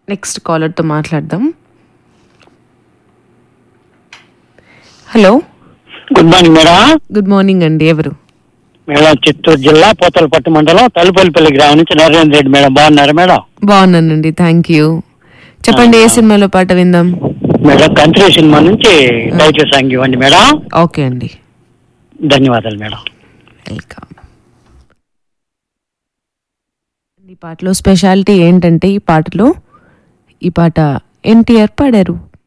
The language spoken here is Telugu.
నెక్స్ట్ కాలర్తో మాట్లాడదాం hello good morning madam good morning అండి ఎవరు మేడం చిత్తూరు జిల్లా పోతలపట్టు మండలం తలుపల్లిపల్లి గ్రామం నుంచి నరేంద్ర రెడ్డి మేడం బాగున్నారా మేడం బాగున్నానండి థ్యాంక్ యూ చెప్పండి ఏ సినిమాలో పాట విందాం మేడం కంట్రీ సినిమా నుంచి దయచేసి సాంగ్ ఇవ్వండి మేడం ఓకే అండి ధన్యవాదాలు మేడం వెల్కమ్ ఈ పాటలో స్పెషాలిటీ ఏంటంటే ఈ పాటలో ఈ పాట ఎన్టీఆర్ పాడారు